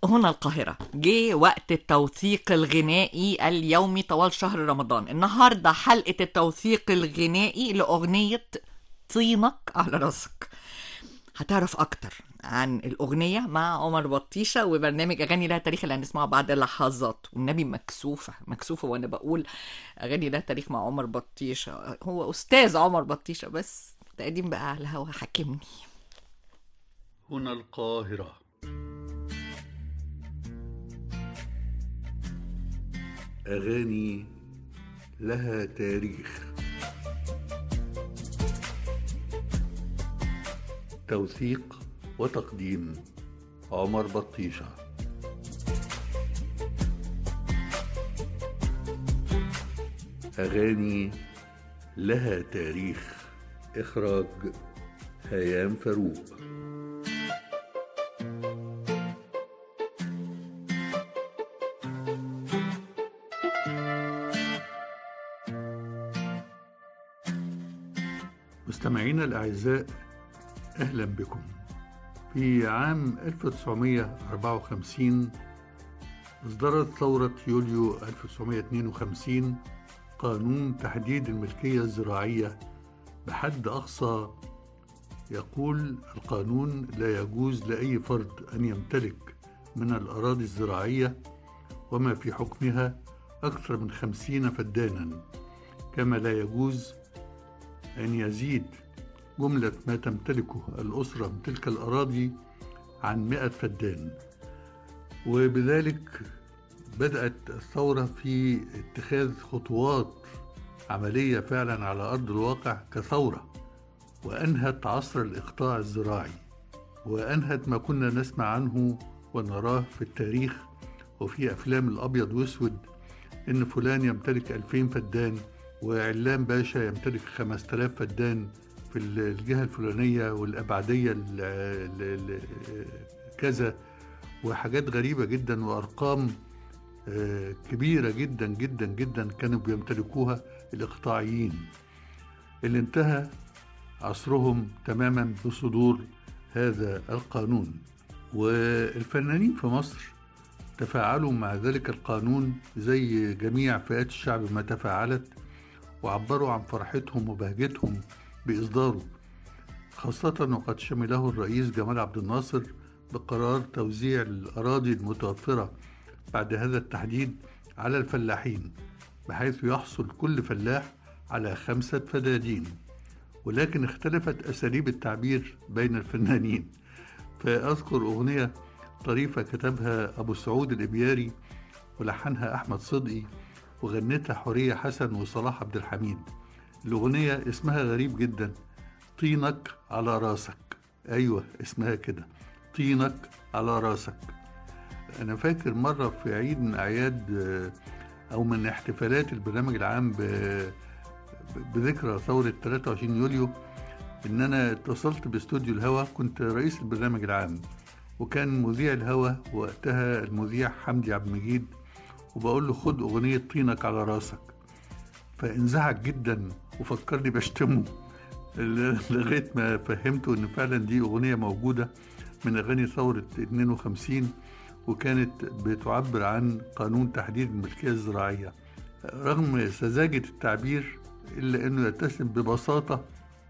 هنا القاهرة جه وقت التوثيق الغنائي اليومي طوال شهر رمضان النهاردة حلقة التوثيق الغنائي لأغنية طينك على راسك هتعرف أكتر عن الأغنية مع عمر بطيشة وبرنامج أغاني لها تاريخ اللي هنسمعه بعد لحظات والنبي مكسوفة مكسوفة وأنا بقول أغاني لها تاريخ مع عمر بطيشة هو أستاذ عمر بطيشة بس تقديم بقى على الهوا حاكمني هنا القاهرة أغاني لها تاريخ توثيق وتقديم عمر بطيشة أغاني لها تاريخ إخراج هيام فاروق مستمعينا الأعزاء أهلا بكم في عام 1954 اصدرت ثورة يوليو 1952 قانون تحديد الملكية الزراعية بحد أقصى يقول القانون لا يجوز لأي فرد أن يمتلك من الأراضي الزراعية وما في حكمها أكثر من خمسين فدانا كما لا يجوز أن يزيد جملة ما تمتلكه الأسرة من تلك الأراضي عن مئة فدان وبذلك بدأت الثورة في اتخاذ خطوات عملية فعلا على أرض الواقع كثورة وأنهت عصر الإقطاع الزراعي وأنهت ما كنا نسمع عنه ونراه في التاريخ وفي أفلام الأبيض وأسود إن فلان يمتلك ألفين فدان وعلام باشا يمتلك خمسة آلاف فدان في الجهة الفلانية والأبعدية ال- ال- ال- كذا وحاجات غريبة جدا وأرقام آه، كبيرة جدا جدا جدا كانوا بيمتلكوها الإقطاعيين اللي انتهى عصرهم تماما بصدور هذا القانون والفنانين في مصر تفاعلوا مع ذلك القانون زي جميع فئات الشعب ما تفاعلت وعبروا عن فرحتهم وبهجتهم بإصداره خاصة وقد شمله الرئيس جمال عبد الناصر بقرار توزيع الأراضي المتوفرة بعد هذا التحديد على الفلاحين بحيث يحصل كل فلاح على خمسة فدادين ولكن اختلفت أساليب التعبير بين الفنانين فأذكر أغنية طريفة كتبها أبو سعود الإبياري ولحنها أحمد صدقي وغنتها حورية حسن وصلاح عبد الحميد الأغنية اسمها غريب جدا طينك على راسك أيوة اسمها كده طينك على راسك أنا فاكر مرة في عيد من أعياد آه، أو من احتفالات البرنامج العام ب- بذكرى ثورة 23 يوليو إن أنا اتصلت باستوديو الهوا كنت رئيس البرنامج العام وكان مذيع الهوا وقتها المذيع حمدي عبد المجيد وبقول له خد أغنية طينك على راسك فانزعج جدا وفكرني بشتمه لغاية ما فهمته إن فعلا دي أغنية موجودة من أغاني ثورة 52 وكانت بتعبر عن قانون تحديد الملكية الزراعية رغم سذاجة التعبير إلا أنه يتسم ببساطة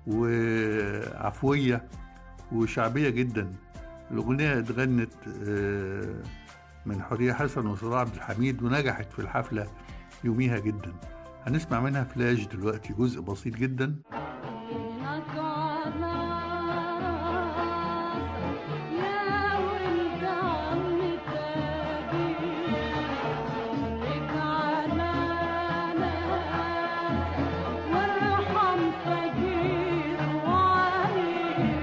وعفوية وشعبية جدا الأغنية اتغنت آه، من حورية حسن وصلاح عبد الحميد ونجحت في الحفلة يوميها جدا هنسمع منها فلاش دلوقتي جزء بسيط جدا طينك على راسك يا ولد عم تاجي لك على ناسك وارحم فقير وعليل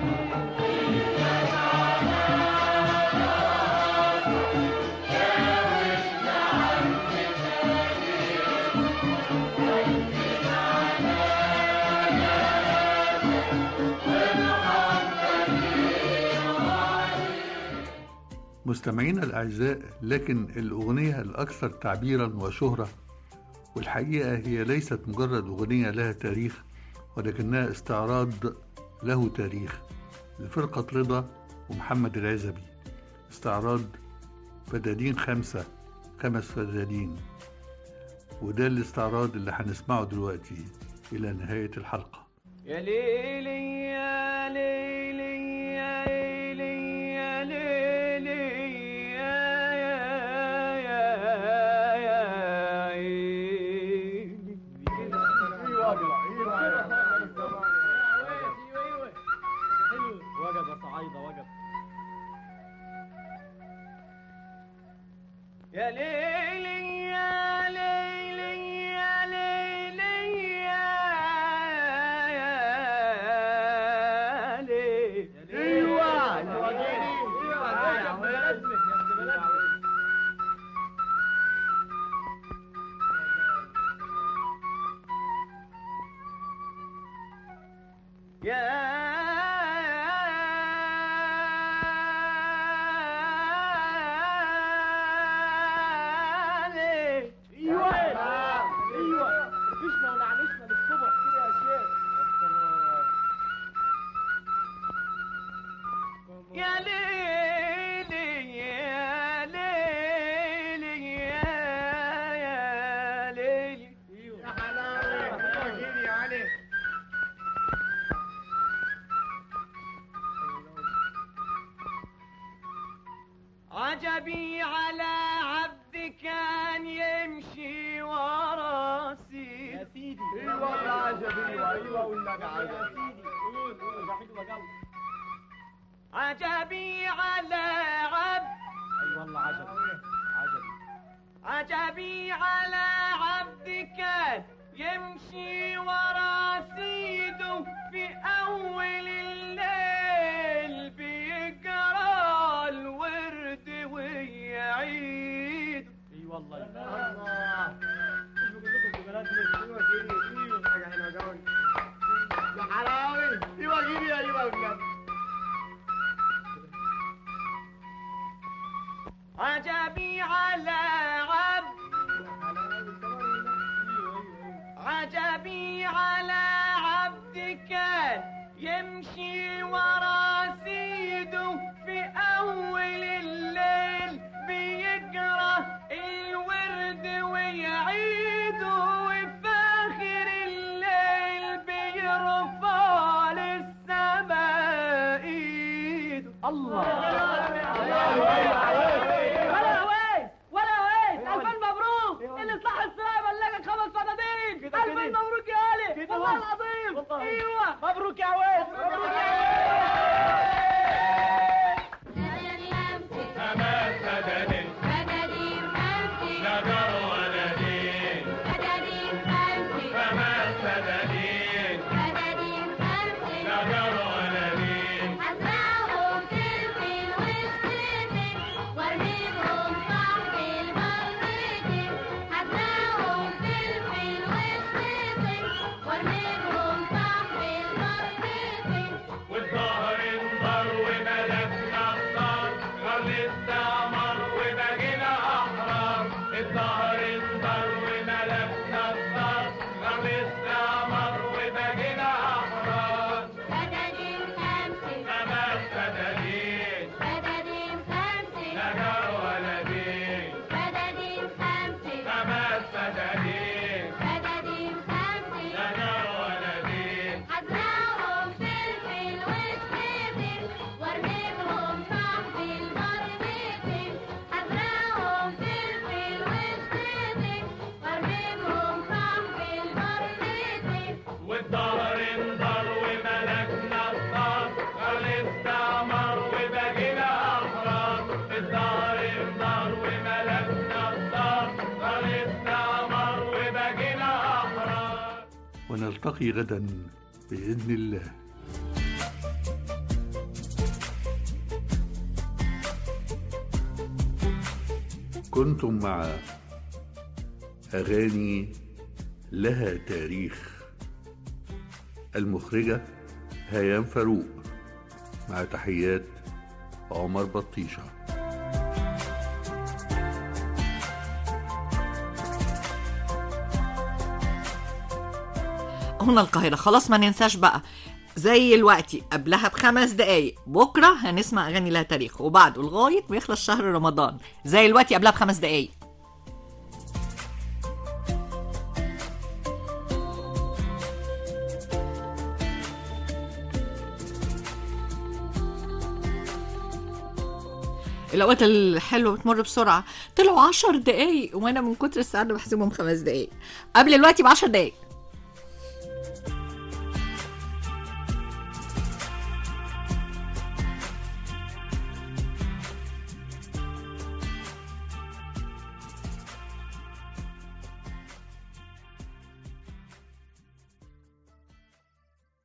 مستمعينا الأعزاء لكن الأغنية الأكثر تعبيرا وشهرة والحقيقة هي ليست مجرد أغنية لها تاريخ ولكنها استعراض له تاريخ لفرقة رضا ومحمد العزبي استعراض فدادين خمسة خمس فدادين وده الاستعراض اللي هنسمعه دلوقتي إلى نهاية الحلقة يا ليلي يا ليلي يا ليلي يا ليلي يا يا يا يا عيني وجب يا صعايدة وجب يا ليلي يا ليلي يا ليلي يا يا ليلي ايوه ايوه يا ابن بلدنا يا ليلي ايوه ايوه فيشنا ونعنشنا للصبح كده يا شيخ يا ليلي يا ليلي يا يا ليلي يا حلاوه كده يا علي عجبي على عبد كان يمشي ورا سيد يا سيدي ايوه والله عجب ايوه ايوه والنبي عجب يا سيدي قول قول ده حلوه جو عجبي على عبد اي والله عجب عجب عجبي على عبد كان يمشي ورا سيده في أول الليل بيقرا الورد ويعيد اي والله الله مش بقول لكم في بلدنا ايوه كده ايوه حاجه حلوه جو يا حلاوي ايوه كده ايوه والنبي عجبي على عبد عجبي على عبد كان يمشي ورا سيده في أول الليل بيقرأ الورد ويعيده وفي آخر الليل بيرفع للسماء إيده ولا ويس ولا ويس الف مبروك اللي صح السلام بلغك خمس فدادين كده الف كده. مبروك يا علي كده والله بس. العظيم والله. ايوه مبروك يا عويس مبروك يا هزرعهم فلفل وشطيطة وارميهم صاحب المرتين هزرعهم فلفل وشطيطة وارميهم صاحب المرتين والظهر انضر وبلدنا الطار غر الاستعمار وبقينا احرار الظهر انضر وملكنا الطار غر الاستعمار وبقينا احرار فدادين خمسة خمس فدادين فدادين خمسة نجار ولدين فدادين خمسة خمس فدادين فدادين خمسة نجار ولدين هزرعهم فلفل وشطيطة وارميهم صاحب المرتين هزرعهم فلفل وشطيطة وارميهم صاحب المرتين والظهر انضر وملكنا الطار غر الاستعمار وبقينا احرار الظهر انضر وملكنا الطار غر الاستعمار وبقينا احرار ونلتقي غدا بإذن الله كنتم مع أغاني لها تاريخ المخرجة هيام فاروق مع تحيات عمر بطيشه هنا القاهرة خلاص ما ننساش بقى زي الوقتي قبلها بخمس دقايق بكرة هنسمع أغاني لها تاريخ وبعده لغاية ما يخلص شهر رمضان زي الوقتي قبلها بخمس دقايق الأوقات الحلوة بتمر بسرعة طلعوا عشر دقايق وأنا من كتر السعادة بحسبهم خمس دقايق قبل الوقت بعشر دقايق